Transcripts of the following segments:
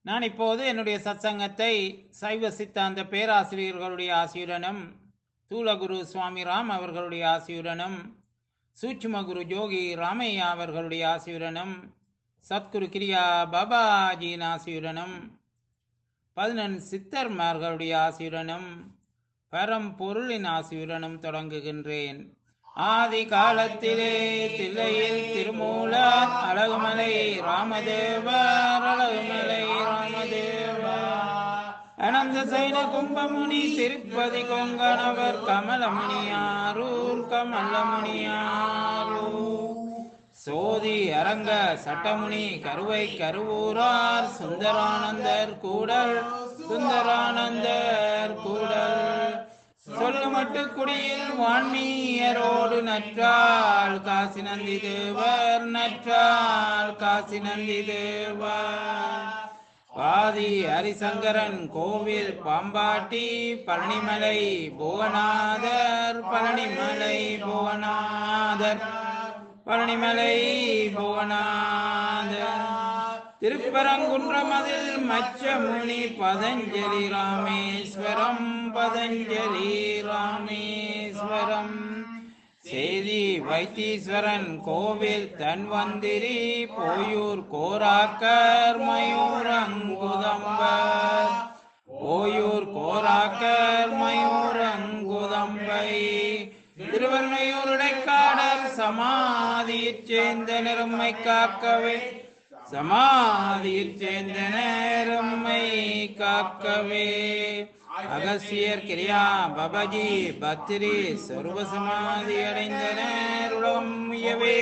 நான் இப்போது என்னுடைய சத்சங்கத்தை சைவ சித்தாந்த பேராசிரியர்களுடைய ஆசியுடனும் தூலகுரு சுவாமி ராம் அவர்களுடைய ஆசியுடனும் சூட்சும குரு ஜோகி ராமையா அவர்களுடைய ஆசியுடனும் சத்குரு கிரியா பாபாஜியின் ஆசியுடனும் பதினெண் சித்தர்மார்களுடைய ஆசியுடனும் பரம்பொருளின் ஆசியுடனும் தொடங்குகின்றேன் ஆதி காலத்திலே தில்லையில் திருமூலர் அழகுமலை ராமதேவர் அழகுமலை ராமதேவர் அனந்த சைன கும்பமுனி திருப்பதி கொங்கணவர் கமலமுனியாரூர் கமலமுனியாரூர் சோதி அரங்க சட்டமுனி கருவை கருவூரார் சுந்தரானந்தர் கூடல் சுந்தரானந்தர் கூடல் சொல்லுமட்டு குடியில் வான்மீயரோடு நற்றால் காசி நந்தி தேவர் நற்றால் காசி நந்தி தேவர் பாதி ஹரிசங்கரன் கோவில் பாம்பாட்டி பழனிமலை புவனாதர் பழனிமலை புவனாதர் பழனிமலை புவனாதர் திருப்பரங்குன்றமதில் மச்சமுனி பதஞ்சலி ராமேஸ்வரம் பதஞ்சலி ராமேஸ்வரம் சேதி வைத்தீஸ்வரன் கோவில் தன்வந்திரி போயூர் கோராக்கர் மயூரங்குதம்பர் போயூர் கோராக்கர் மயூரங்குதம்பை திருவள்ளையூருடைக்காடர் சமாதியைச் சேர்ந்த நிறம்மை காக்கவே சமாதியைச் சேர்ந்த நேரம்மை காக்கவே அகசியர் கிரியா பபஜி பத்திரி சர்வ சமாதி அடைந்தனர் உலகம் உயவே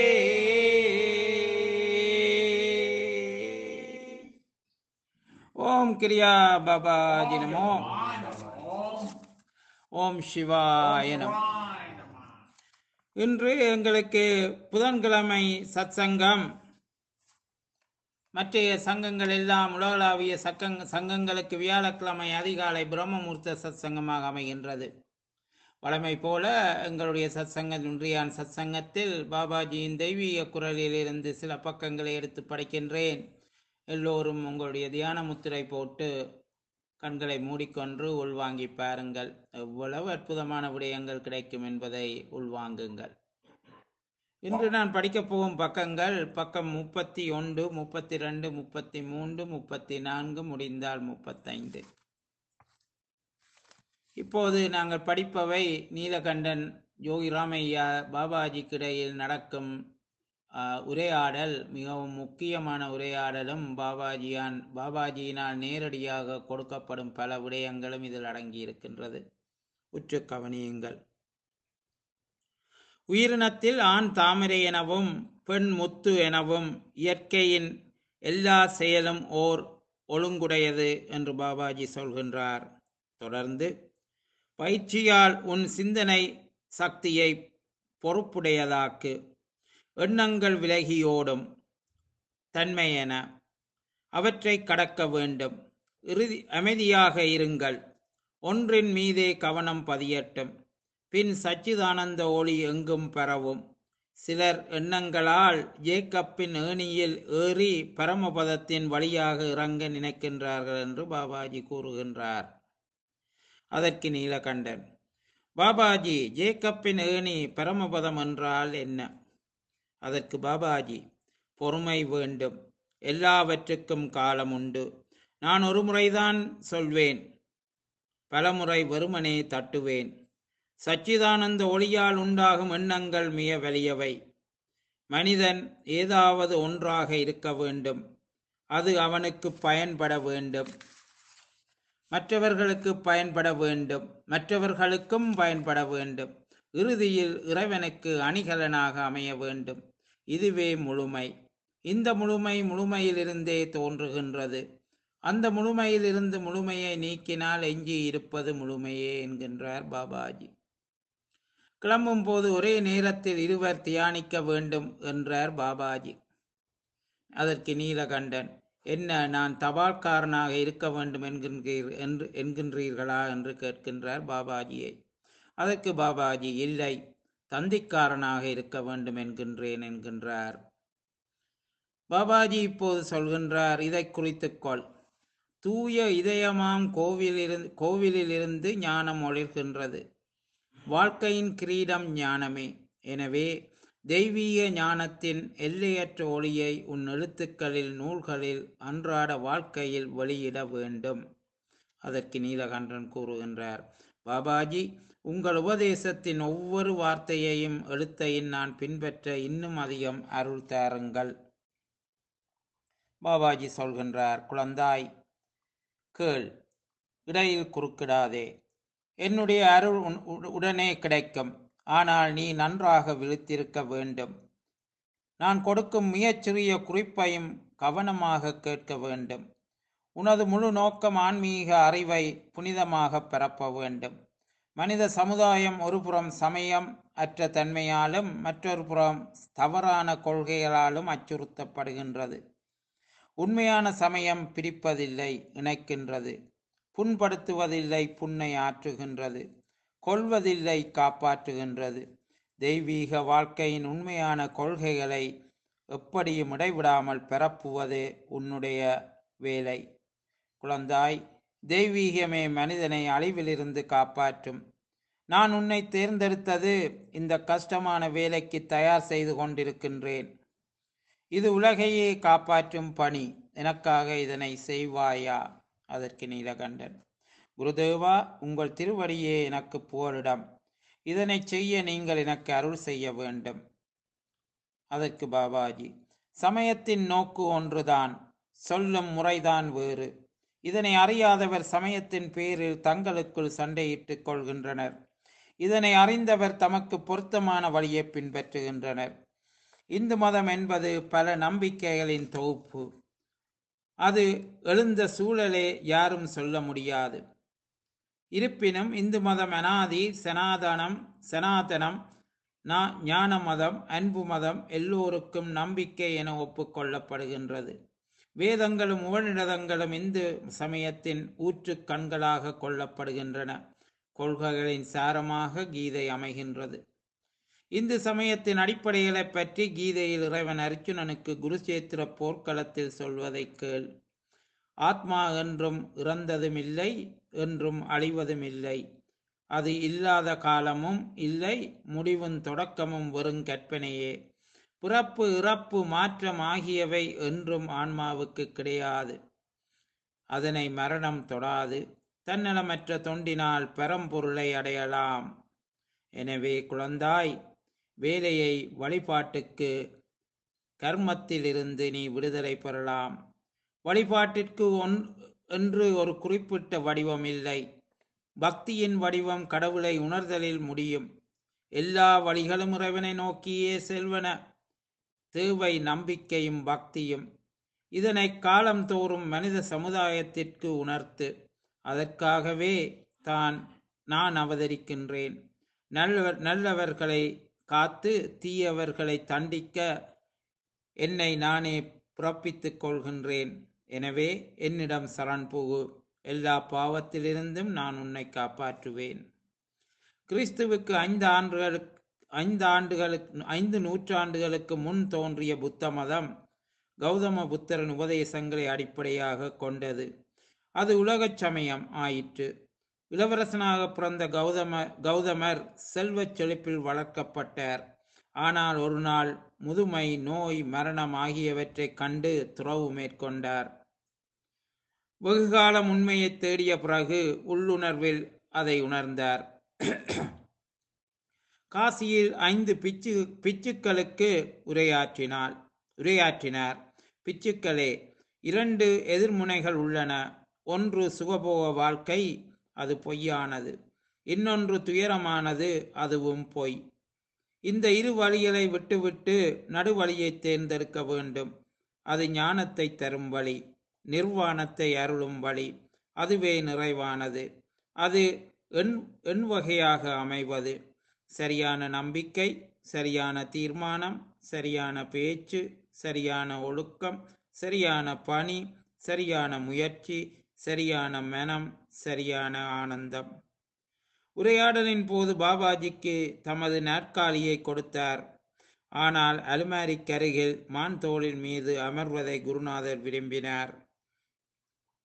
ஓம் கிரியா பாபாஜி நமோ ஓம் சிவாய நமோ இன்று எங்களுக்கு புதன்கிழமை சத்சங்கம் மற்றைய சங்கங்கள் எல்லாம் உலகளாவிய சக்கங் சங்கங்களுக்கு வியாழக்கிழமை அதிகாலை பிரம்மமூர்த்த சத்சங்கமாக அமைகின்றது வழமை போல எங்களுடைய சத்சங்க இன்றையான் சத்சங்கத்தில் பாபாஜியின் தெய்வீக குரலிலிருந்து சில பக்கங்களை எடுத்து படிக்கின்றேன் எல்லோரும் உங்களுடைய தியான முத்திரை போட்டு கண்களை மூடிக்கொண்டு உள்வாங்கி பாருங்கள் எவ்வளவு அற்புதமான விடயங்கள் கிடைக்கும் என்பதை உள்வாங்குங்கள் இன்று நான் படிக்கப் போகும் பக்கங்கள் பக்கம் முப்பத்தி ஒன்று முப்பத்தி ரெண்டு முப்பத்தி மூன்று முப்பத்தி நான்கு முடிந்தால் முப்பத்தைந்து இப்போது நாங்கள் படிப்பவை நீலகண்டன் யோகி ராமையா பாபாஜிக்கு இடையில் நடக்கும் உரையாடல் மிகவும் முக்கியமான உரையாடலும் பாபாஜியான் பாபாஜியினால் நேரடியாக கொடுக்கப்படும் பல விடயங்களும் இதில் அடங்கியிருக்கின்றது உற்று கவனியுங்கள் உயிரினத்தில் ஆண் தாமரை எனவும் பெண் முத்து எனவும் இயற்கையின் எல்லா செயலும் ஓர் ஒழுங்குடையது என்று பாபாஜி சொல்கின்றார் தொடர்ந்து பயிற்சியால் உன் சிந்தனை சக்தியை பொறுப்புடையதாக்கு எண்ணங்கள் விலகியோடும் தன்மையென அவற்றை கடக்க வேண்டும் இறுதி அமைதியாக இருங்கள் ஒன்றின் மீதே கவனம் பதியட்டும் பின் சச்சிதானந்த ஒளி எங்கும் பரவும் சிலர் எண்ணங்களால் ஜேக்கப்பின் ஏணியில் ஏறி பரமபதத்தின் வழியாக இறங்க நினைக்கின்றார்கள் என்று பாபாஜி கூறுகின்றார் அதற்கு நீலகண்டன் பாபாஜி ஜேக்கப்பின் ஏணி பரமபதம் என்றால் என்ன அதற்கு பாபாஜி பொறுமை வேண்டும் எல்லாவற்றுக்கும் காலம் உண்டு நான் ஒரு முறைதான் சொல்வேன் பலமுறை வெறுமனே தட்டுவேன் சச்சிதானந்த ஒளியால் உண்டாகும் எண்ணங்கள் மிக வலியவை மனிதன் ஏதாவது ஒன்றாக இருக்க வேண்டும் அது அவனுக்கு பயன்பட வேண்டும் மற்றவர்களுக்கு பயன்பட வேண்டும் மற்றவர்களுக்கும் பயன்பட வேண்டும் இறுதியில் இறைவனுக்கு அணிகலனாக அமைய வேண்டும் இதுவே முழுமை இந்த முழுமை முழுமையிலிருந்தே தோன்றுகின்றது அந்த முழுமையிலிருந்து முழுமையை நீக்கினால் எஞ்சி இருப்பது முழுமையே என்கின்றார் பாபாஜி கிளம்பும் போது ஒரே நேரத்தில் இருவர் தியானிக்க வேண்டும் என்றார் பாபாஜி அதற்கு நீலகண்டன் என்ன நான் தபால்காரனாக இருக்க வேண்டும் என்கின்றீர் என்று என்கின்றீர்களா என்று கேட்கின்றார் பாபாஜியை அதற்கு பாபாஜி இல்லை தந்திக்காரனாக இருக்க வேண்டும் என்கின்றேன் என்கின்றார் பாபாஜி இப்போது சொல்கின்றார் இதை குறித்துக் கொள் தூய இதயமாம் கோவிலிருந்து கோவிலிலிருந்து ஞானம் ஒளிர்கின்றது வாழ்க்கையின் கிரீடம் ஞானமே எனவே தெய்வீக ஞானத்தின் எல்லையற்ற ஒளியை உன் எழுத்துக்களில் நூல்களில் அன்றாட வாழ்க்கையில் வெளியிட வேண்டும் அதற்கு நீலகண்டன் கூறுகின்றார் பாபாஜி உங்கள் உபதேசத்தின் ஒவ்வொரு வார்த்தையையும் எழுத்தையும் நான் பின்பற்ற இன்னும் அதிகம் அருள் தாருங்கள் பாபாஜி சொல்கின்றார் குழந்தாய் கேள் இடையில் குறுக்கிடாதே என்னுடைய அருள் உன் உட- உடனே கிடைக்கும் ஆனால் நீ நன்றாக விழித்திருக்க வேண்டும் நான் கொடுக்கும் மிகச்சிறிய குறிப்பையும் கவனமாக கேட்க வேண்டும் உனது முழு நோக்கம் ஆன்மீக அறிவை புனிதமாக பரப்ப வேண்டும் மனித சமுதாயம் ஒருபுறம் சமயம் அற்ற தன்மையாலும் மற்றொரு புறம் தவறான கொள்கைகளாலும் அச்சுறுத்தப்படுகின்றது உண்மையான சமயம் பிரிப்பதில்லை இணைக்கின்றது புண்படுத்துவதில்லை புண்ணை ஆற்றுகின்றது கொள்வதில்லை காப்பாற்றுகின்றது தெய்வீக வாழ்க்கையின் உண்மையான கொள்கைகளை எப்படியும் இடைவிடாமல் பரப்புவது உன்னுடைய வேலை குழந்தாய் தெய்வீகமே மனிதனை அழிவிலிருந்து காப்பாற்றும் நான் உன்னை தேர்ந்தெடுத்தது இந்த கஷ்டமான வேலைக்கு தயார் செய்து கொண்டிருக்கின்றேன் இது உலகையே காப்பாற்றும் பணி எனக்காக இதனை செய்வாயா அதற்கு நீலகண்டன் குருதேவா உங்கள் திருவடியே எனக்கு புகலிடம் இதனை செய்ய நீங்கள் எனக்கு அருள் செய்ய வேண்டும் அதற்கு பாபாஜி சமயத்தின் நோக்கு ஒன்றுதான் சொல்லும் முறைதான் வேறு இதனை அறியாதவர் சமயத்தின் பேரில் தங்களுக்குள் சண்டையிட்டுக் கொள்கின்றனர் இதனை அறிந்தவர் தமக்கு பொருத்தமான வழியை பின்பற்றுகின்றனர் இந்து மதம் என்பது பல நம்பிக்கைகளின் தொகுப்பு அது எழுந்த சூழலே யாரும் சொல்ல முடியாது இருப்பினும் இந்து மதம் அனாதி சனாதனம் சனாதனம் நா- ஞான மதம் அன்பு மதம் எல்லோருக்கும் நம்பிக்கை என ஒப்புக்கொள்ளப்படுகின்றது வேதங்களும் உபநிடதங்களும் இந்து சமயத்தின் ஊற்று கண்களாக கொள்ளப்படுகின்றன கொள்கைகளின் சாரமாக கீதை அமைகின்றது இந்து சமயத்தின் அடிப்படைகளைப் பற்றி கீதையில் இறைவன் அர்ஜுனனுக்கு குருசேத்திர போர்க்களத்தில் சொல்வதை கேள் ஆத்மா என்றும் இறந்ததும் இல்லை என்றும் அழிவதும் இல்லை அது இல்லாத காலமும் இல்லை முடிவும் தொடக்கமும் வெறும் கற்பனையே பிறப்பு இறப்பு மாற்றம் ஆகியவை என்றும் ஆன்மாவுக்கு கிடையாது அதனை மரணம் தொடாது தன்னலமற்ற தொண்டினால் பரம்பொருளை அடையலாம் எனவே குழந்தாய் வேலையை வழிபாட்டுக்கு கர்மத்திலிருந்து நீ விடுதலை பெறலாம் வழிபாட்டிற்கு ஒன் என்று ஒரு குறிப்பிட்ட வடிவம் இல்லை பக்தியின் வடிவம் கடவுளை உணர்தலில் முடியும் எல்லா வழிகளும் இறைவனை நோக்கியே செல்வன தேவை நம்பிக்கையும் பக்தியும் இதனை காலந்தோறும் மனித சமுதாயத்திற்கு உணர்த்து அதற்காகவே தான் நான் அவதரிக்கின்றேன் நல்லவர் நல்லவர்களை காத்து தீயவர்களை தண்டிக்க என்னை நானே பிறப்பித்துக் கொள்கின்றேன் எனவே என்னிடம் சரண் புகு எல்லா பாவத்திலிருந்தும் நான் உன்னை காப்பாற்றுவேன் கிறிஸ்துவுக்கு ஐந்து ஆண்டுகளுக்கு ஐந்து ஆண்டுகளுக்கு ஐந்து நூற்றாண்டுகளுக்கு முன் தோன்றிய புத்த மதம் கௌதம புத்தரின் உபதேசங்களை அடிப்படையாக கொண்டது அது உலகச் சமயம் ஆயிற்று இளவரசனாக பிறந்த கௌதம கௌதமர் செல்வச் செழிப்பில் வளர்க்கப்பட்டார் ஆனால் ஒரு நாள் முதுமை நோய் மரணம் ஆகியவற்றைக் கண்டு துறவு மேற்கொண்டார் வெகுகாலம் உண்மையை தேடிய பிறகு உள்ளுணர்வில் அதை உணர்ந்தார் காசியில் ஐந்து பிச்சு பிச்சுக்களுக்கு உரையாற்றினார் உரையாற்றினார் பிச்சுக்களே இரண்டு எதிர்முனைகள் உள்ளன ஒன்று சுகபோக வாழ்க்கை அது பொய்யானது இன்னொன்று துயரமானது அதுவும் பொய் இந்த இரு வழிகளை விட்டுவிட்டு நடுவழியை தேர்ந்தெடுக்க வேண்டும் அது ஞானத்தை தரும் வழி நிர்வாணத்தை அருளும் வழி அதுவே நிறைவானது அது எண் எண் வகையாக அமைவது சரியான நம்பிக்கை சரியான தீர்மானம் சரியான பேச்சு சரியான ஒழுக்கம் சரியான பணி சரியான முயற்சி சரியான மனம் சரியான ஆனந்தம் உரையாடலின் போது பாபாஜிக்கு தமது நாற்காலியை கொடுத்தார் ஆனால் அலுமாரிக்கு அருகில் மான் தோளின் மீது அமர்வதை குருநாதர் விரும்பினார்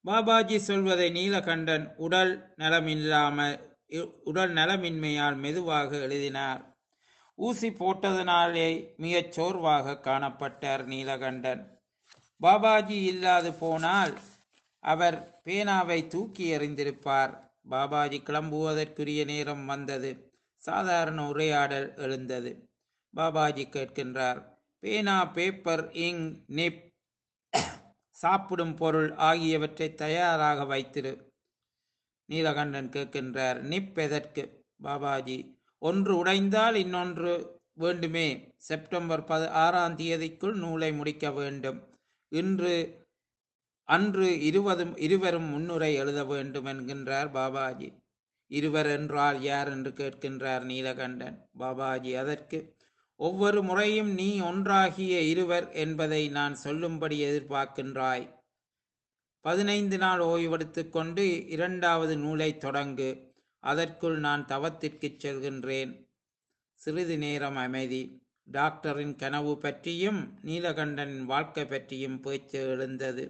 பாபாஜி சொல்வதை நீலகண்டன் உடல் நலமில்லாமல் இ- உடல் நலமின்மையால் மெதுவாக எழுதினார் ஊசி போட்டதனாலே மிகச் சோர்வாக காணப்பட்டார் நீலகண்டன் பாபாஜி இல்லாது போனால் அவர் பேனாவை தூக்கி எறிந்திருப்பார் பாபாஜி கிளம்புவதற்குரிய நேரம் வந்தது சாதாரண உரையாடல் எழுந்தது பாபாஜி கேட்கின்றார் பேனா பேப்பர் இங் நிப் சாப்பிடும் பொருள் ஆகியவற்றை தயாராக வைத்திரு நீலகண்டன் கேட்கின்றார் நிப் எதற்கு பாபாஜி ஒன்று உடைந்தால் இன்னொன்று வேண்டுமே செப்டம்பர் பது ஆறாம் தேதிக்குள் நூலை முடிக்க வேண்டும் இன்று அன்று இருவதும் இருவரும் முன்னுரை எழுத வேண்டும் என்கின்றார் பாபாஜி இருவர் என்றால் யார் என்று கேட்கின்றார் நீலகண்டன் பாபாஜி அதற்கு ஒவ்வொரு முறையும் நீ ஒன்றாகிய இருவர் என்பதை நான் சொல்லும்படி எதிர்பார்க்கின்றாய் பதினைந்து நாள் ஓய்வெடுத்துக் கொண்டு இரண்டாவது நூலை தொடங்கு அதற்குள் நான் தவத்திற்குச் செல்கின்றேன் சிறிது நேரம் அமைதி டாக்டரின் கனவு பற்றியும் நீலகண்டனின் வாழ்க்கை பற்றியும் பேச்சு எழுந்தது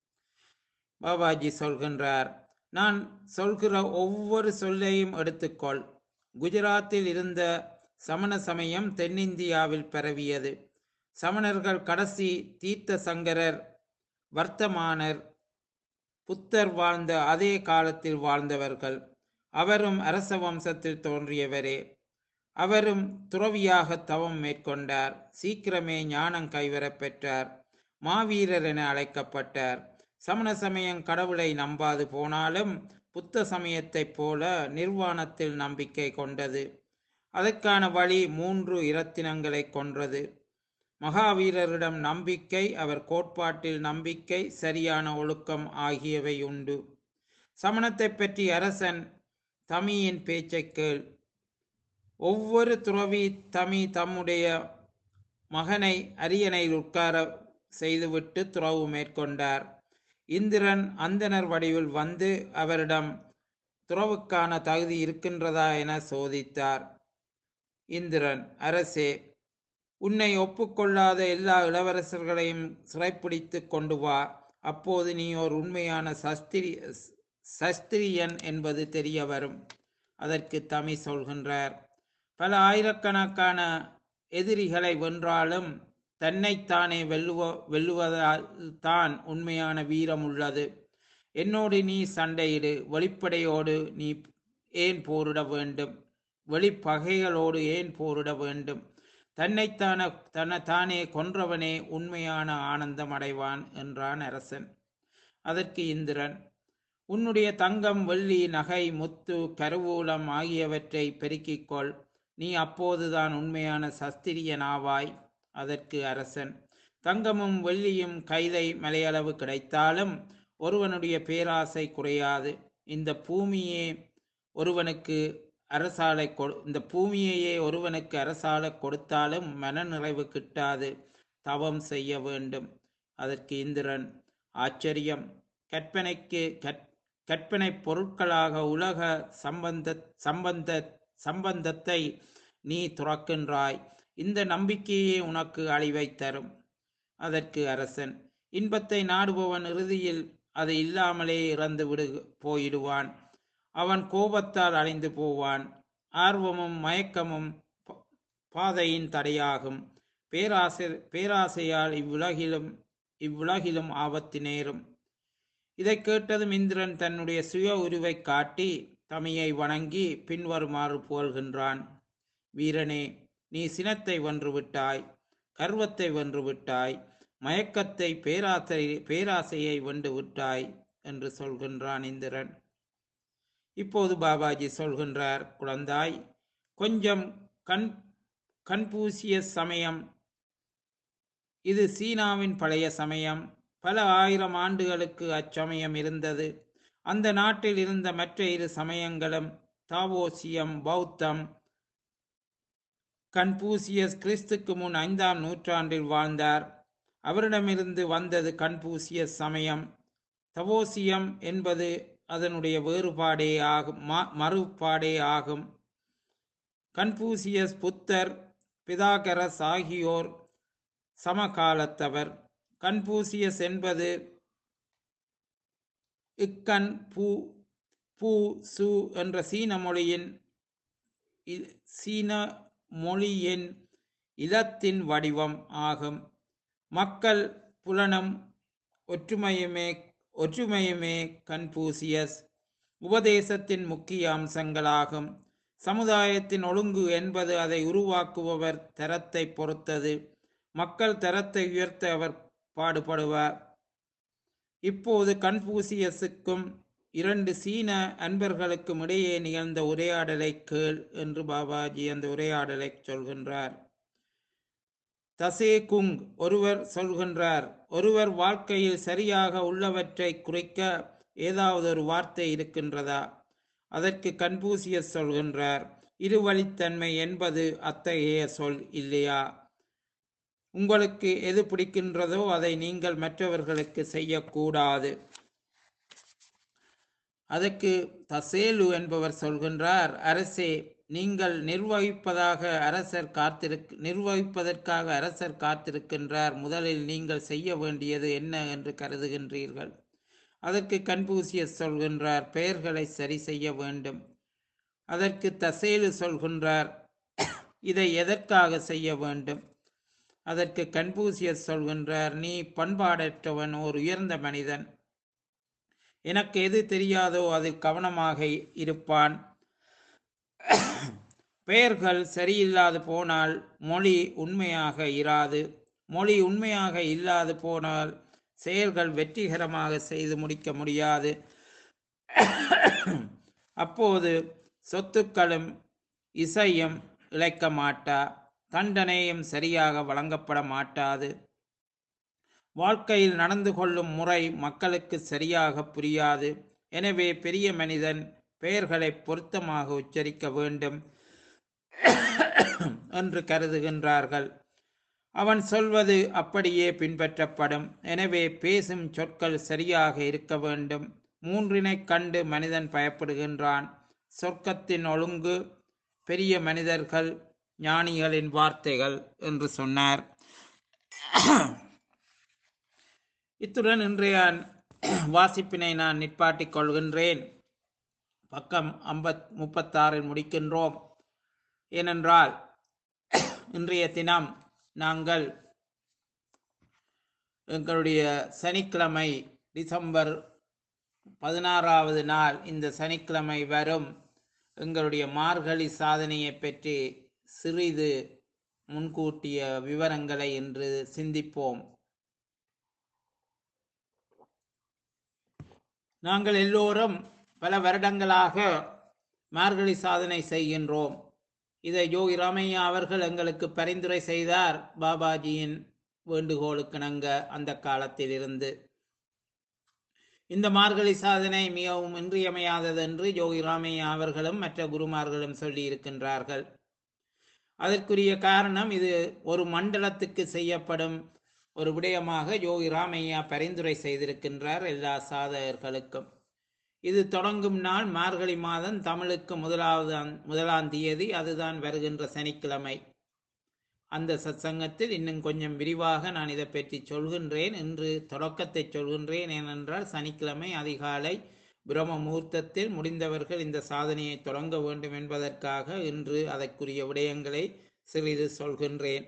பாபாஜி சொல்கின்றார் நான் சொல்கிற ஒவ்வொரு சொல்லையும் எடுத்துக்கொள் குஜராத்தில் இருந்த சமண சமயம் தென்னிந்தியாவில் பரவியது சமணர்கள் கடைசி தீர்த்த சங்கரர் வர்த்தமானர் புத்தர் வாழ்ந்த அதே காலத்தில் வாழ்ந்தவர்கள் அவரும் அரச வம்சத்தில் தோன்றியவரே அவரும் துறவியாக தவம் மேற்கொண்டார் சீக்கிரமே ஞானம் கைவரப் பெற்றார் மாவீரர் என அழைக்கப்பட்டார் சமண சமயம் கடவுளை நம்பாது போனாலும் புத்த சமயத்தைப் போல நிர்வாணத்தில் நம்பிக்கை கொண்டது அதற்கான வழி மூன்று இரத்தினங்களை கொன்றது மகாவீரரிடம் நம்பிக்கை அவர் கோட்பாட்டில் நம்பிக்கை சரியான ஒழுக்கம் ஆகியவை உண்டு சமணத்தைப் பற்றி அரசன் தமியின் பேச்சைக் கேள் ஒவ்வொரு துறவி தமி தம்முடைய மகனை அரியணையில் உட்கார செய்துவிட்டு துறவு மேற்கொண்டார் இந்திரன் அந்தணர் வடிவில் வந்து அவரிடம் துறவுக்கான தகுதி இருக்கின்றதா என சோதித்தார் இந்திரன் அரசே உன்னை ஒப்புக்கொள்ளாத எல்லா இளவரசர்களையும் சிறைப்பிடித்து கொண்டு வா அப்போது நீ ஒரு உண்மையான சஸ்திரி சஸ்திரியன் என்பது தெரிய வரும் அதற்கு தமி சொல்கின்றார் பல ஆயிரக்கணக்கான எதிரிகளை வென்றாலும் தன்னைத்தானே வெல்லுவ வெல்லுவதால் தான் உண்மையான வீரம் உள்ளது என்னோடு நீ சண்டையிடு வெளிப்படையோடு நீ ஏன் போரிட வேண்டும் வெளிப்பகைகளோடு ஏன் போரிட வேண்டும் தன்னைத்தான தன்னை தானே கொன்றவனே உண்மையான ஆனந்தம் அடைவான் என்றான் அரசன் அதற்கு இந்திரன் உன்னுடைய தங்கம் வெள்ளி நகை முத்து கருவூலம் ஆகியவற்றை பெருக்கிக் கொள் நீ அப்போதுதான் உண்மையான சஸ்திரியனாவாய் அதற்கு அரசன் தங்கமும் வெள்ளியும் கைதை மலையளவு கிடைத்தாலும் ஒருவனுடைய பேராசை குறையாது இந்த பூமியே ஒருவனுக்கு அரசாலை கொ இந்த பூமியையே ஒருவனுக்கு அரசால கொடுத்தாலும் மன நிறைவு கிட்டாது தவம் செய்ய வேண்டும் அதற்கு இந்திரன் ஆச்சரியம் கற்பனைக்கு கற் கற்பனை பொருட்களாக உலக சம்பந்த சம்பந்த சம்பந்தத்தை நீ துறக்கின்றாய் இந்த நம்பிக்கையே உனக்கு அழிவை தரும் அதற்கு அரசன் இன்பத்தை நாடுபவன் இறுதியில் அது இல்லாமலே இறந்து விடு போயிடுவான் அவன் கோபத்தால் அழிந்து போவான் ஆர்வமும் மயக்கமும் ப- பாதையின் தடையாகும் பேராசை பேராசையால் இவ்வுலகிலும் இவ்வுலகிலும் ஆபத்து நேரும் இதை கேட்டதும் இந்திரன் தன்னுடைய சுய உருவை காட்டி தமியை வணங்கி பின்வருமாறு புகழ்கின்றான் வீரனே நீ சினத்தை வென்றுவிட்டாய் கர்வத்தை வென்றுவிட்டாய் மயக்கத்தை பேராசை பேராசையை வென்று விட்டாய் என்று சொல்கின்றான் இந்திரன் இப்போது பாபாஜி சொல்கின்றார் குழந்தாய் கொஞ்சம் கண் கண்பூசிய சமயம் இது சீனாவின் பழைய சமயம் பல ஆயிரம் ஆண்டுகளுக்கு அச்சமயம் இருந்தது அந்த நாட்டில் இருந்த மற்ற இரு சமயங்களும் தாவோசியம் பௌத்தம் கன்பூசியஸ் கிறிஸ்துக்கு முன் ஐந்தாம் நூற்றாண்டில் வாழ்ந்தார் அவரிடமிருந்து வந்தது கன்பூசியஸ் சமயம் தவோசியம் என்பது அதனுடைய வேறுபாடே ஆகும் ம- மறுபாடே ஆகும் கன்பூசியஸ் புத்தர் பிதாகரஸ் ஆகியோர் சமகாலத்தவர் கன்பூசியஸ் என்பது இக்கண் பூ பூ சு என்ற சீன மொழியின் இ- சீன மொழியின் இலத்தின் வடிவம் ஆகும் மக்கள் புலனும் ஒற்றுமையுமே ஒற்றுமையுமே கன்பூசியஸ் உபதேசத்தின் முக்கிய அம்சங்களாகும் சமுதாயத்தின் ஒழுங்கு என்பது அதை உருவாக்குபவர் தரத்தை பொறுத்தது மக்கள் தரத்தை உயர்த்த அவர் பாடுபடுவார் இப்போது கன்பூசியஸுக்கும் இரண்டு சீன அன்பர்களுக்கும் இடையே நிகழ்ந்த உரையாடலை கேள் என்று பாபாஜி அந்த உரையாடலை சொல்கின்றார் தசே குங் ஒருவர் சொல்கின்றார் ஒருவர் வாழ்க்கையில் சரியாக உள்ளவற்றை குறிக்க ஏதாவது ஒரு வார்த்தை இருக்கின்றதா அதற்கு கன்பூசியஸ் சொல்கின்றார் இருவழித்தன்மை என்பது அத்தகைய சொல் இல்லையா உங்களுக்கு எது பிடிக்கின்றதோ அதை நீங்கள் மற்றவர்களுக்கு செய்யக்கூடாது அதற்கு தசேலு என்பவர் சொல்கின்றார் அரசே நீங்கள் நிர்வகிப்பதாக அரசர் காத்திருக் நிர்வகிப்பதற்காக அரசர் காத்திருக்கின்றார் முதலில் நீங்கள் செய்ய வேண்டியது என்ன என்று கருதுகின்றீர்கள் அதற்கு கன்பூசியஸ் சொல்கின்றார் பெயர்களை சரி செய்ய வேண்டும் அதற்கு தசேலு சொல்கின்றார் இதை எதற்காக செய்ய வேண்டும் அதற்கு கன்பூசியஸ் சொல்கின்றார் நீ பண்பாடற்றவன் ஓர் உயர்ந்த மனிதன் எனக்கு எது தெரியாதோ அதில் கவனமாக இருப்பான் பெயர்கள் சரியில்லாது போனால் மொழி உண்மையாக இராது மொழி உண்மையாக இல்லாது போனால் செயல்கள் வெற்றிகரமாக செய்து முடிக்க முடியாது அப்போது சொத்துக்களும் இசையும் இழைக்க மாட்டா தண்டனையும் சரியாக வழங்கப்பட மாட்டாது வாழ்க்கையில் நடந்து கொள்ளும் முறை மக்களுக்கு சரியாக புரியாது எனவே பெரிய மனிதன் பெயர்களை பொருத்தமாக உச்சரிக்க வேண்டும் என்று கருதுகின்றார்கள் அவன் சொல்வது அப்படியே பின்பற்றப்படும் எனவே பேசும் சொற்கள் சரியாக இருக்க வேண்டும் மூன்றினை கண்டு மனிதன் பயப்படுகின்றான் சொர்க்கத்தின் ஒழுங்கு பெரிய மனிதர்கள் ஞானிகளின் வார்த்தைகள் என்று சொன்னார் இத்துடன் இன்றைய வாசிப்பினை நான் நிற்பாட்டிக் கொள்கின்றேன் பக்கம் ஐம்பத் முப்பத்தாறில் முடிக்கின்றோம் ஏனென்றால் இன்றைய தினம் நாங்கள் எங்களுடைய சனிக்கிழமை டிசம்பர் பதினாறாவது நாள் இந்த சனிக்கிழமை வரும் எங்களுடைய மார்கழி சாதனையை பற்றி சிறிது முன்கூட்டிய விவரங்களை இன்று சிந்திப்போம் நாங்கள் எல்லோரும் பல வருடங்களாக மார்கழி சாதனை செய்கின்றோம் இதை யோகி ராமையா அவர்கள் எங்களுக்கு பரிந்துரை செய்தார் பாபாஜியின் வேண்டுகோளுக்கு நங்க அந்த காலத்தில் இருந்து இந்த மார்கழி சாதனை மிகவும் இன்றியமையாதது என்று யோகி ராமையா அவர்களும் மற்ற குருமார்களும் சொல்லி இருக்கின்றார்கள் அதற்குரிய காரணம் இது ஒரு மண்டலத்துக்கு செய்யப்படும் ஒரு விடயமாக யோகி ராமையா பரிந்துரை செய்திருக்கின்றார் எல்லா சாதகர்களுக்கும் இது தொடங்கும் நாள் மார்கழி மாதம் தமிழுக்கு முதலாவது அந்- முதலாம் தேதி அதுதான் வருகின்ற சனிக்கிழமை அந்த சத்சங்கத்தில் இன்னும் கொஞ்சம் விரிவாக நான் இதை பற்றி சொல்கின்றேன் இன்று தொடக்கத்தை சொல்கின்றேன் ஏனென்றால் சனிக்கிழமை அதிகாலை பிரம்ம முகூர்த்தத்தில் முடிந்தவர்கள் இந்த சாதனையை தொடங்க வேண்டும் என்பதற்காக இன்று அதற்குரிய விடயங்களை சிறிது சொல்கின்றேன்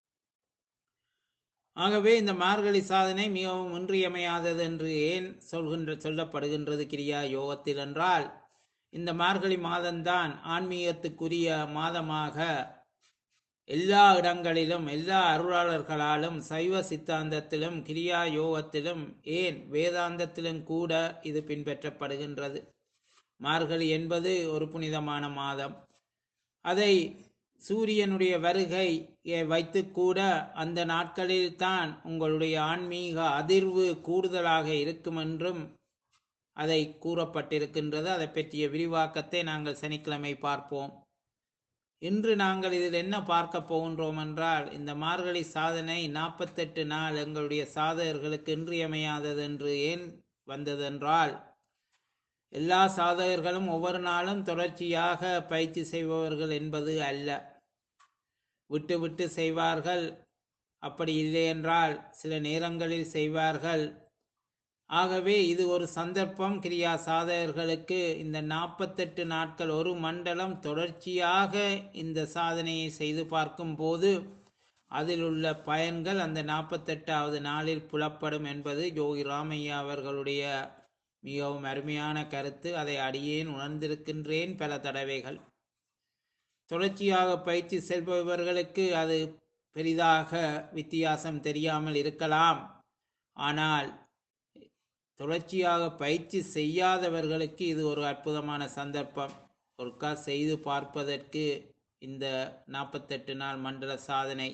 ஆகவே இந்த மார்கழி சாதனை மிகவும் இன்றியமையாதது என்று ஏன் சொல்கின்ற சொல்லப்படுகின்றது கிரியா யோகத்தில் என்றால் இந்த மார்கழி மாதம்தான் ஆன்மீகத்துக்குரிய மாதமாக எல்லா இடங்களிலும் எல்லா அருளாளர்களாலும் சைவ சித்தாந்தத்திலும் கிரியா யோகத்திலும் ஏன் வேதாந்தத்திலும் கூட இது பின்பற்றப்படுகின்றது மார்கழி என்பது ஒரு புனிதமான மாதம் அதை சூரியனுடைய வருகையை வைத்து கூட அந்த நாட்களில் தான் உங்களுடைய ஆன்மீக அதிர்வு கூடுதலாக இருக்கும் என்றும் அதை கூறப்பட்டிருக்கின்றது அதை பற்றிய விரிவாக்கத்தை நாங்கள் சனிக்கிழமை பார்ப்போம் இன்று நாங்கள் இதில் என்ன பார்க்க போகின்றோம் என்றால் இந்த மார்கழி சாதனை நாற்பத்தெட்டு நாள் எங்களுடைய சாதகர்களுக்கு இன்றியமையாதது என்று ஏன் வந்ததென்றால் எல்லா சாதகர்களும் ஒவ்வொரு நாளும் தொடர்ச்சியாக பயிற்சி செய்பவர்கள் என்பது அல்ல விட்டு விட்டு செய்வார்கள் அப்படி இல்லை என்றால் சில நேரங்களில் செய்வார்கள் ஆகவே இது ஒரு சந்தர்ப்பம் கிரியா சாதகர்களுக்கு இந்த நாற்பத்தெட்டு நாட்கள் ஒரு மண்டலம் தொடர்ச்சியாக இந்த சாதனையை செய்து பார்க்கும்போது அதில் உள்ள பயன்கள் அந்த நாற்பத்தெட்டாவது நாளில் புலப்படும் என்பது யோகி ராமையா அவர்களுடைய மிகவும் அருமையான கருத்து அதை அடியேன் உணர்ந்திருக்கின்றேன் பல தடவைகள் தொடர்ச்சியாக பயிற்சி செல்பவர்களுக்கு அது பெரிதாக வித்தியாசம் தெரியாமல் இருக்கலாம் ஆனால் தொடர்ச்சியாக பயிற்சி செய்யாதவர்களுக்கு இது ஒரு அற்புதமான சந்தர்ப்பம் ஒருக்கா செய்து பார்ப்பதற்கு இந்த நாற்பத்தெட்டு நாள் மண்டல சாதனை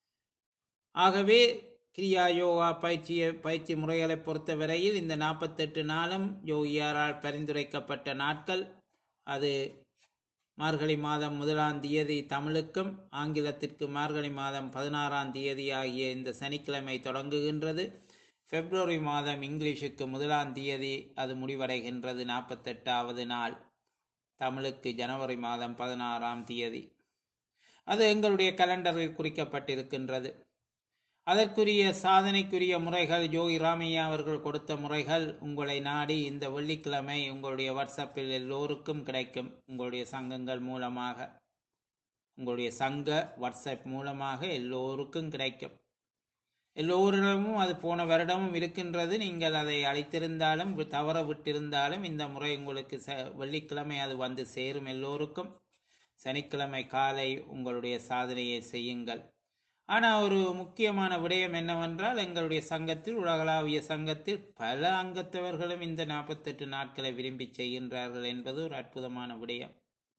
ஆகவே கிரியா யோகா பயிற்சியை பயிற்சி முறைகளை பொறுத்தவரையில் இந்த நாற்பத்தெட்டு நாளும் யோகியாரால் பரிந்துரைக்கப்பட்ட நாட்கள் அது மார்கழி மாதம் முதலாம் தேதி தமிழுக்கும் ஆங்கிலத்திற்கு மார்கழி மாதம் பதினாறாம் தேதி ஆகிய இந்த சனிக்கிழமை தொடங்குகின்றது பிப்ரவரி மாதம் இங்கிலீஷுக்கு முதலாம் தேதி அது முடிவடைகின்றது நாற்பத்தெட்டாவது நாள் தமிழுக்கு ஜனவரி மாதம் பதினாறாம் தேதி அது எங்களுடைய கலண்டரில் குறிக்கப்பட்டிருக்கின்றது அதற்குரிய சாதனைக்குரிய முறைகள் யோகி ராமையா அவர்கள் கொடுத்த முறைகள் உங்களை நாடி இந்த வெள்ளிக்கிழமை உங்களுடைய வாட்ஸ்அப்பில் எல்லோருக்கும் கிடைக்கும் உங்களுடைய சங்கங்கள் மூலமாக உங்களுடைய சங்க வாட்ஸ்அப் மூலமாக எல்லோருக்கும் கிடைக்கும் எல்லோரிடமும் அது போன வருடமும் இருக்கின்றது நீங்கள் அதை அளித்திருந்தாலும் வி- தவற விட்டிருந்தாலும் இந்த முறை உங்களுக்கு ச வெள்ளிக்கிழமை அது வந்து சேரும் எல்லோருக்கும் சனிக்கிழமை காலை உங்களுடைய சாதனையை செய்யுங்கள் ஆனால் ஒரு முக்கியமான விடயம் என்னவென்றால் எங்களுடைய சங்கத்தில் உலகளாவிய சங்கத்தில் பல அங்கத்தவர்களும் இந்த நாற்பத்தெட்டு நாட்களை விரும்பி செய்கின்றார்கள் என்பது ஒரு அற்புதமான விடயம்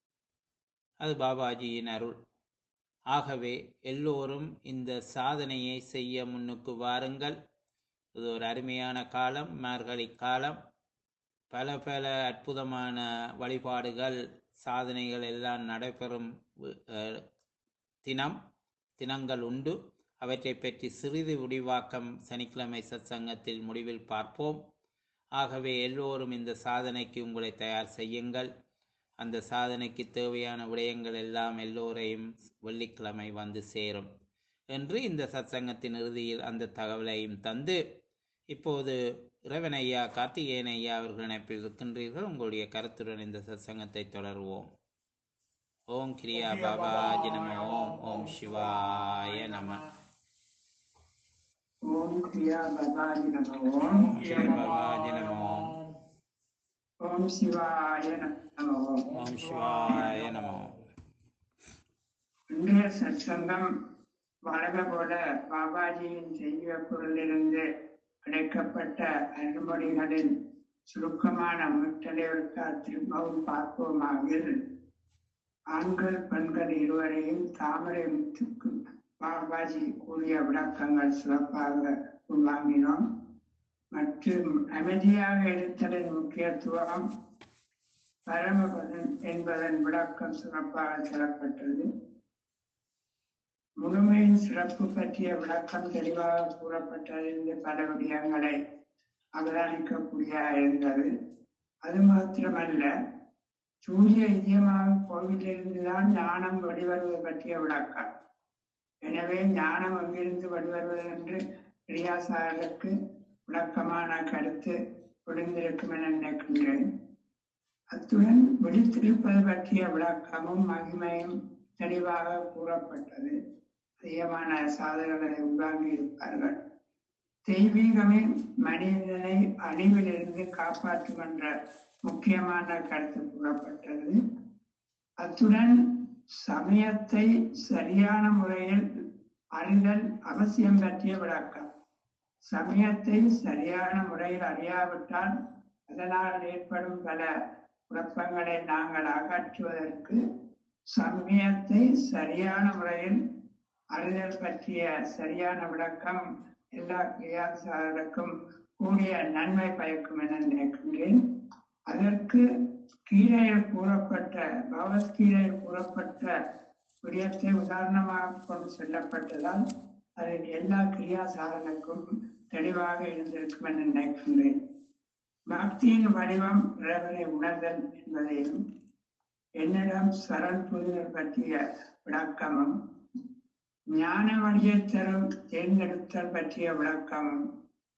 அது பாபாஜியின் அருள் ஆகவே எல்லோரும் இந்த சாதனையை செய்ய முன்னுக்கு வாருங்கள் இது ஒரு அருமையான காலம் மார்கழி காலம் பல பல அற்புதமான வழிபாடுகள் சாதனைகள் எல்லாம் நடைபெறும் அஹ், தினம் தினங்கள் உண்டு அவற்றை பற்றி சிறிது முடிவாக்கம் சனிக்கிழமை சத்சங்கத்தில் முடிவில் பார்ப்போம் ஆகவே எல்லோரும் இந்த சாதனைக்கு உங்களை தயார் செய்யுங்கள் அந்த சாதனைக்கு தேவையான விடயங்கள் எல்லாம் எல்லோரையும் வெள்ளிக்கிழமை வந்து சேரும் என்று இந்த சத்சங்கத்தின் இறுதியில் அந்த தகவலையும் தந்து இப்போது இறைவன் ஐயா கார்த்திகேயன் ஐயா அவர்கள் இணைப்பில் இருக்கின்றீர்கள் உங்களுடைய கருத்துடன் இந்த சத்சங்கத்தை தொடருவோம் ஓம் கிரியா பாபாஜி நம ஓம் ஓம் சிவாய நம ஓம் கிரியா பவாஜி நம ஓம் ஓம் ஸ்ரீ பாபாஜி நம ஓம் ஓம் சிவாய நம ஓம் ஓம் சிவாய நம ஓம் இன்றைய சத்சங்கம் வழங்க போல பாபாஜியின் செய்ய பொருளிலிருந்து கிடைக்கப்பட்ட அருள்மொழிகளின் சுருக்கமான முத்தலைவர்க்கால் திரும்பவும் பார்ப்போமாகில் ஆண்கள் பெண்கள் இருவரையும் தாமரை முத்துக்கு பாபாஜி கூறிய விளக்கங்கள் சிறப்பாக உள்வாங்கினோம் மற்றும் அமைதியாக இருத்தலின் முக்கியத்துவம் பரமபதன் என்பதன் விளக்கம் சிறப்பாக தரப்பட்டது முழுமையின் சிறப்பு பற்றிய விளக்கம் தெளிவாக கூறப்பட்டதிலிருந்து பல விடயங்களை அவதானிக்கக்கூடிய இருந்தது அது மாத்திரமல்ல சூரிய இதயமாக கோவிலிருந்துதான் ஞானம் வெளிவருவது பற்றிய விளக்கம் எனவே ஞானம் அங்கிருந்து வெளிவருவது என்று பிரியாசாரருக்கு விளக்கமான கருத்து விழுந்திருக்கும் என நினைக்கின்றேன் அத்துடன் விழித்திருப்பது பற்றிய விளக்கமும் மகிமையும் தெளிவாக கூறப்பட்டது அதிகமான சாதனைகளை உருவாங்கி இருப்பார்கள் தெய்வீகமே மனிதனை அழிவிலிருந்து காப்பாற்றும் என்ற முக்கியமான கருத்து கூறப்பட்டது அத்துடன் சமயத்தை சரியான முறையில் அறிதல் அவசியம் பற்றிய விளக்கம் சமயத்தை சரியான முறையில் அறியாவிட்டால் அதனால் ஏற்படும் பல குழப்பங்களை நாங்கள் அகற்றுவதற்கு சமயத்தை சரியான முறையில் அறிதல் பற்றிய சரியான விளக்கம் எல்லா கிரியாசாரருக்கும் கூடிய நன்மை பயக்கும் என நினைக்கின்றேன் அதற்கு கீழே கூறப்பட்ட பகவத்கீதையில் கூறப்பட்ட விடயத்தை உதாரணமாக கொண்டு செல்லப்பட்டதால் அதில் எல்லா கிரியாசாரனுக்கும் தெளிவாக இருந்திருக்கும் என நினைக்கின்றேன் பக்தியின் வடிவம் இறைவனை உணர்தல் என்பதையும் என்னிடம் சரண் புரிதல் பற்றிய விளக்கமும் ஞான வழியை தரும் தேர்ந்தெடுத்தல் பற்றிய விளக்கமும்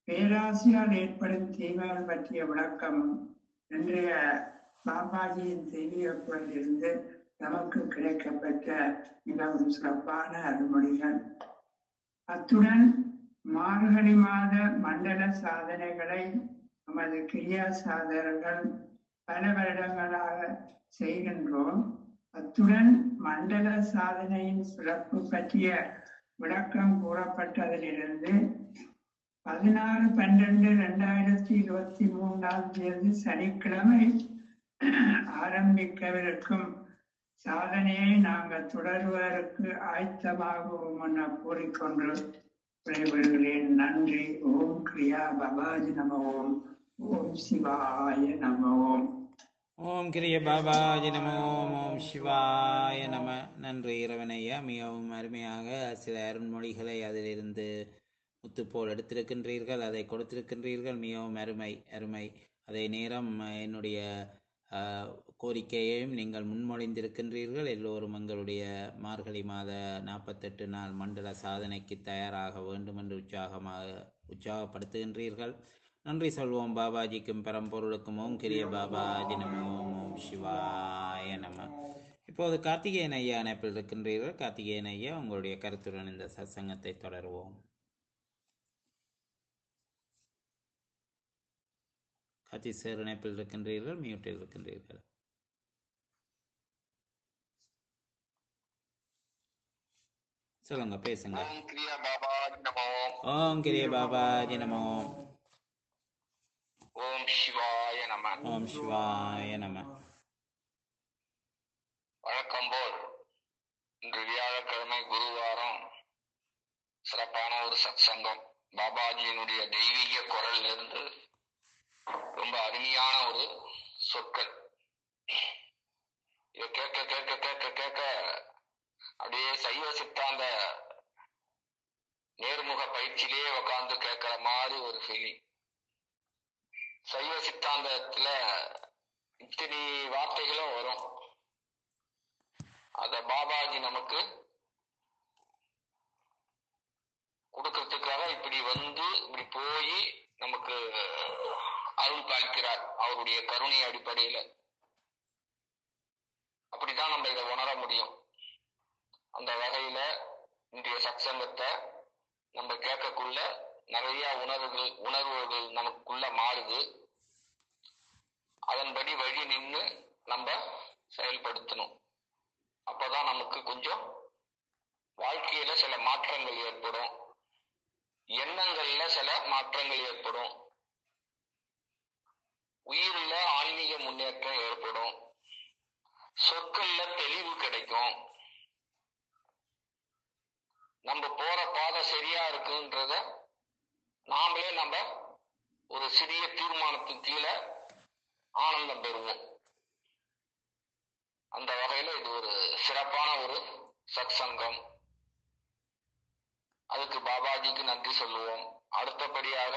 பேராசையால் ஏற்படும் தீமைகள் பற்றிய விளக்கமும் இன்றைய பாபாஜியின் தெய்வீக குரலிலிருந்து நமக்கு கிடைக்கப்பெற்ற மிகவும் சிறப்பான அருள்மொழிகள் அத்துடன் மார்கழி மாத மண்டல சாதனைகளை நமது கிரியா சாதகர்கள் பல வருடங்களாக செய்கின்றோம் அத்துடன் மண்டல சாதனையின் சிறப்பு பற்றிய விளக்கம் கூறப்பட்டதிலிருந்து பதினாறு பன்னெண்டு ரெண்டாயிரத்தி இருபத்தி மூன்றாம் தேதி சனிக்கிழமை ஆரம்பிக்கவிருக்கும் சாதனையை நாங்கள் தொடர்வதற்கு ஆயத்தமாகவும் என கூறிக்கொண்டு விடைபெறுகிறேன் நன்றி ஓம் கிரியா பபாஜி நம ஓம் ஓம் சிவாய நம ஓம் ஓம் கிரிய பாபாஜி நம ஓம் ஓம் சிவாய நம நன்றி இறைவனையா மிகவும் அருமையாக சில அருண்மொழிகளை அதிலிருந்து முத்துப்போல் எடுத்திருக்கின்றீர்கள் அதை கொடுத்திருக்கின்றீர்கள் மிகவும் அருமை அருமை அதே நேரம் என்னுடைய ஆஹ், கோரிக்கையையும் நீங்கள் முன்மொழிந்திருக்கின்றீர்கள் எல்லோரும் எங்களுடைய மார்கழி மாத நாற்பத்தெட்டு நாள் மண்டல சாதனைக்கு தயாராக வேண்டும் என்று உற்சாகமாக உற்சாகப்படுத்துகின்றீர்கள் நன்றி சொல்வோம் பாபாஜிக்கும் பரம்பொருளுக்கும் ஓம் கிரிய பாபாஜி நம ஓம் ஓம் சிவாய நம இப்போது கார்த்திகேயன் ஐயா இணைப்பில் இருக்கின்றீர்கள் கார்த்திகேயன் ஐயா உங்களுடைய கருத்துடன் இந்த சத்சங்கத்தை தொடருவோம் கார்த்தி சார் இணைப்பில் இருக்கின்றீர்கள் மியூட்டில் இருக்கின்றீர்கள் சொல்லுங்க பேசுங்க ஓம் கிரியா பாபா நமோ ஓம் கிரிய பாபாஜி நம ஓம் ஓம் சிவாய நம ஓம் சிவாய நம வழக்கம் போல் இன்று வியாழக்கிழமை குருவாரம் சிறப்பான ஒரு சத்சங்கம் பாபாஜியினுடைய தெய்வீக குரல்ல இருந்து ரொம்ப அருமையான ஒரு சொற்கள் இதை கேட்க கேட்க கேட்க கேட்க அப்படியே சைவ சித்தாந்த நேர்முக பயிற்சியிலேயே உட்கார்ந்து கேட்கிற மாதிரி ஒரு ஃபீலிங் சைவ சித்தாந்தத்துல இத்தனை வார்த்தைகளும் வரும் அத பாபாஜி நமக்கு கொடுக்கறதுக்காக இப்படி வந்து இப்படி போய் நமக்கு அருள் பாலிக்கிறார் அவருடைய கருணை அடிப்படையில அப்படிதான் நம்ம இதை உணர முடியும் அந்த வகையில இன்றைய சத்சங்கத்தை நம்ம கேட்கக்குள்ள நிறைய உணர்வுகள் உணர்வுகள் நமக்குள்ள மாறுது அதன்படி வழி நின்று நம்ம செயல்படுத்தணும் அப்பதான் நமக்கு கொஞ்சம் வாழ்க்கையில சில மாற்றங்கள் ஏற்படும் எண்ணங்கள்ல சில மாற்றங்கள் ஏற்படும் உயிரில ஆன்மீக முன்னேற்றம் ஏற்படும் சொற்கள்ல தெளிவு கிடைக்கும் நம்ம போற பாதை சரியா இருக்குன்றத நாமளே நம்ம ஒரு சிறிய தீர்மானத்துக்கு கீழே ஆனந்தம் பெறுவோம் அந்த வகையில இது ஒரு சிறப்பான ஒரு சத்சங்கம் அதுக்கு பாபாஜிக்கு நன்றி சொல்லுவோம் அடுத்தபடியாக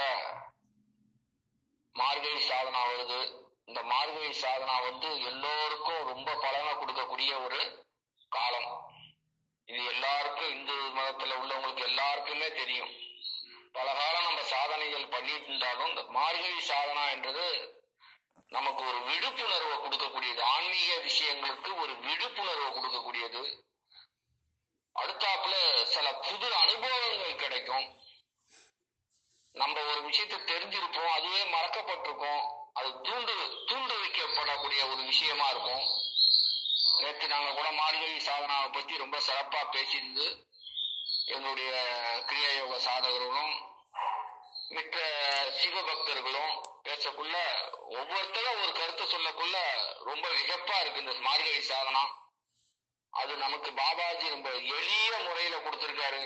மார்கழி சாதனா வருது இந்த மார்கழி சாதனா வந்து எல்லோருக்கும் ரொம்ப பலனை கொடுக்கக்கூடிய ஒரு காலம் இது எல்லாருக்கும் இந்து மதத்துல உள்ளவங்களுக்கு எல்லாருக்குமே தெரியும் பல காலம் நம்ம சாதனைகள் பண்ணிட்டு இருந்தாலும் இந்த மார்கழி சாதனா என்றது நமக்கு ஒரு விழிப்புணர்வை கொடுக்கக்கூடியது ஆன்மீக விஷயங்களுக்கு ஒரு விழிப்புணர்வை கொடுக்கக்கூடியது அடுத்தாப்புல சில புது அனுபவங்கள் கிடைக்கும் நம்ம ஒரு விஷயத்தை தெரிஞ்சிருப்போம் அதுவே மறக்கப்பட்டிருக்கும் அது தூண்டு தூண்டு வைக்கப்படக்கூடிய ஒரு விஷயமா இருக்கும் நேற்று நாங்க கூட மார்கழி சாதனாவை பத்தி ரொம்ப சிறப்பா பேசியிருந்து எங்களுடைய கிரியா யோக சாதகர்களும் மித்த சிவபக்தர்களும் பேசக்குள்ள ஒவ்வொருத்தரும் ஒரு கருத்தை சொல்லக்குள்ள ரொம்ப விகப்பா இருக்கு இந்த மார்கழி சாதனம் அது நமக்கு பாபாஜி ரொம்ப எளிய முறையில கொடுத்திருக்காரு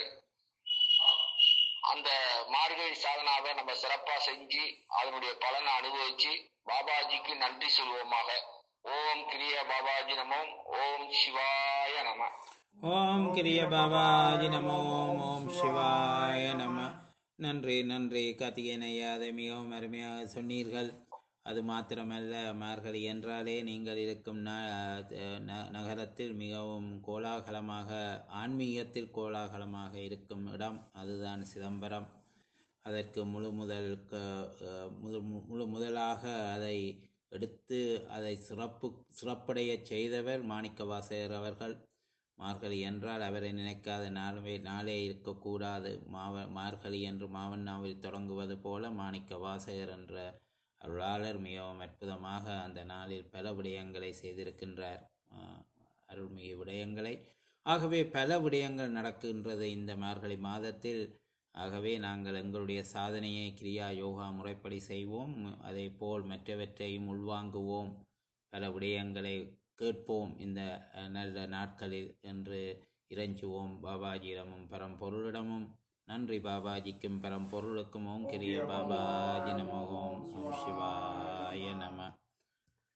அந்த மார்கழி சாதனாவை நம்ம சிறப்பா செஞ்சு அதனுடைய பலனை அனுபவிச்சு பாபாஜிக்கு நன்றி சொல்வோமாக ஓம் கிரிய பாபாஜி நமோம் ஓம் சிவாய நம ஓம் கிரிய பாபாஜி நம ஓம் ஓம் சிவாய நம நன்றி நன்றி கார்த்திகேயன் ஐயா அதை மிகவும் அருமையாக சொன்னீர்கள் அது மாத்திரமல்ல மார்கழி என்றாலே நீங்கள் இருக்கும் ந ந- நகரத்தில் மிகவும் கோலாகலமாக ஆன்மீகத்தில் கோலாகலமாக இருக்கும் இடம் அதுதான் சிதம்பரம் அதற்கு முழு முதல் க- அஹ் முழு முழு முதலாக அதை எடுத்து அதை சிறப்பு சிறப்படையச் செய்தவர் மாணிக்கவாசகர் அவர்கள் மார்கழி என்றால் அவரை நினைக்காத நாளே நாளே இருக்கக்கூடாது மாவ மார்கழி என்று மாவண்ணாவில் தொடங்குவது போல மாணிக்க வாசகர் என்ற அருளாளர் மிகவும் அற்புதமாக அந்த நாளில் பல விடயங்களை செய்திருக்கின்றார் ஆஹ் அருள்மிகு விடயங்களை ஆகவே பல விடயங்கள் நடக்கின்றது இந்த மார்கழி மாதத்தில் ஆகவே நாங்கள் எங்களுடைய சாதனையை கிரியா யோகா முறைப்படி செய்வோம் அதே போல் மற்றவற்றையும் உள்வாங்குவோம் பல விடயங்களை கேட்போம் இந்த அஹ், நல்ல நாட்களில் என்று இறைஞ்சுவோம் பாபாஜியிடமும் பரம்பொருளிடமும் நன்றி பாபாஜிக்கும் பரம்பொருளுக்கும் ஓம் கிரிய பாபாஜி நம ஓம் ஓம் சிவாய நம